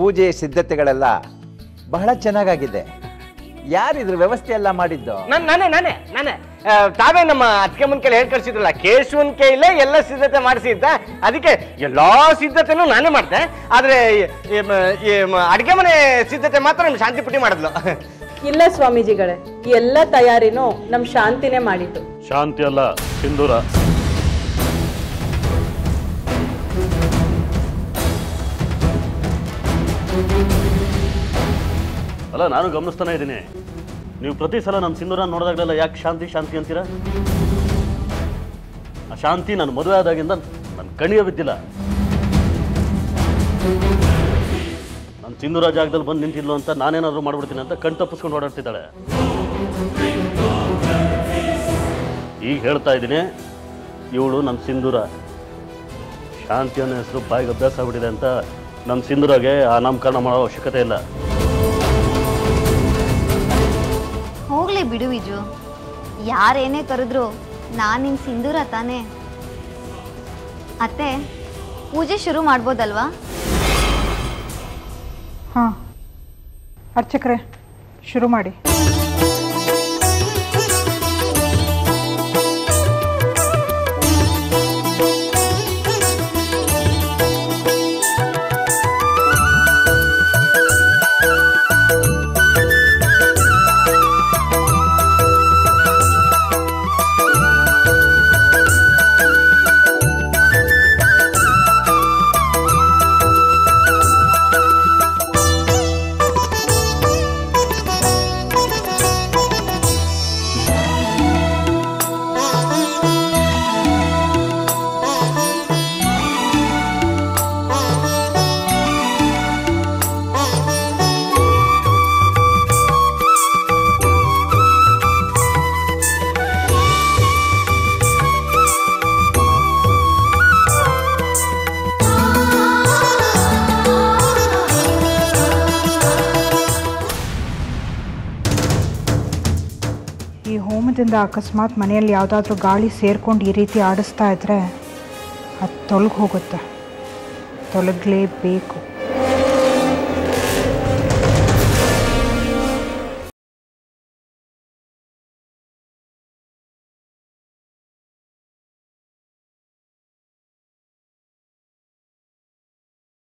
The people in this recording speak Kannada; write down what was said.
ಪೂಜೆ ಸಿದ್ಧತೆಗಳೆಲ್ಲ ಬಹಳ ಚೆನ್ನಾಗಾಗಿದೆ ಯಾರಿದ್ರ ವ್ಯವಸ್ಥೆ ಎಲ್ಲ ಮಾಡಿದ್ದು ನನ್ ನಾನೇ ನಾನೇ ನಾನೇ ಆ, ತಾವೇ ನಮ್ಮ ಅದಕ್ಕೆ ಮುಂದ್ ಕೈಲಿ ಹೇಳ್ ಕಳ್ಸಿದ್ರಲ್ಲ ಕೇಶವನ್ ಕೈಲೇ ಎಲ್ಲ ಸಿದ್ಧತೆ ಮಾಡಿಸಿ ಅಂತ ಅದಕ್ಕೆ ಎಲ್ಲಾ ಸಿದ್ಧತೆನೂ ನಾನೇ ಮಾಡ್ದೆ ಆದ್ರೆ ಈ- ಈ ಮ- ಈ ಮ- ಅಡ್ಗೆ ಮನೆ ಸಿದ್ಧತೆ ಮಾತ್ರ ನಮ್ ಶಾಂತಿ ಪುಟ್ಟಿ ಮಾಡಿದ್ಲು ಇಲ್ಲ ಸ್ವಾಮೀಜಿಗಳೇ ಎಲ್ಲ ತಯಾರಿನೂ ನಮ್ ಶಾಂತಿನೇ ಮಾಡಿದ್ದು ಶಾಂತಿ ಅಲ್ಲ ಸಿಂಧೂರ ಅಲ್ಲ ನಾನು ಗಮನಿಸ್ತಾನೆ ಇದ್ದೀನಿ ನೀವು ಪ್ರತಿ ಸಲ ನಮ್ಮ ಸಿಂಧೂರ ನೋಡಿದಾಗಲೆಲ್ಲ ಯಾಕೆ ಶಾಂತಿ ಶಾಂತಿ ಅಂತೀರಾ ಆ ಶಾಂತಿ ನಾನು ಮದುವೆ ಆದಾಗಿಂದ ನನ್ನ ಕಣಿಯ ಬಿದ್ದಿಲ್ಲ ನನ್ನ ಸಿಂಧೂರ ಜಾಗದಲ್ಲಿ ಬಂದು ನಿಂತಿಲ್ಲ ಅಂತ ನಾನೇನಾದರೂ ಮಾಡ್ಬಿಡ್ತೀನಿ ಅಂತ ಕಣ್ ತಪ್ಪಿಸ್ಕೊಂಡು ಓಡಾಡ್ತಿದ್ದಾಳೆ ಈಗ ಹೇಳ್ತಾ ಇದ್ದೀನಿ ಇವಳು ನಮ್ಮ ಸಿಂಧೂರ ಶಾಂತಿ ಅನ್ನೋ ಹೆಸರು ಬಾಯಿಗೆ ಅಭ್ಯಾಸ ಆಗ್ಬಿಟ್ಟಿದೆ ಅಂತ ನಮ್ಮ ಸಿಂಧೂರಾಗೆ ಆ ನಾಮಕರಣ ಮಾಡೋ ಅವಶ್ಯಕತೆ ಇಲ್ಲ ಹೋಗ್ಲಿ ಬಿಡು ವಿಜು ಯಾರೇನೇ ಕರೆದ್ರು ನಾನು ನಿನ್ ಸಿಂಧೂರ ತಾನೇ ಅತ್ತೆ ಪೂಜೆ ಶುರು ಮಾಡ್ಬೋದಲ್ವಾ ಹಾಂ ಅರ್ಚಕರೇ ಶುರು ಮಾಡಿ ಈ ಹೋಮದಿಂದ ಅಕಸ್ಮಾತ್ ಮನೆಯಲ್ಲಿ ಯಾವುದಾದ್ರೂ ಗಾಳಿ ಸೇರ್ಕೊಂಡು ಈ ರೀತಿ ಆಡಿಸ್ತಾ ಇದ್ರೆ ಅದು ತೊಲಗಿ ಹೋಗುತ್ತೆ ತೊಲಗಲೇಬೇಕು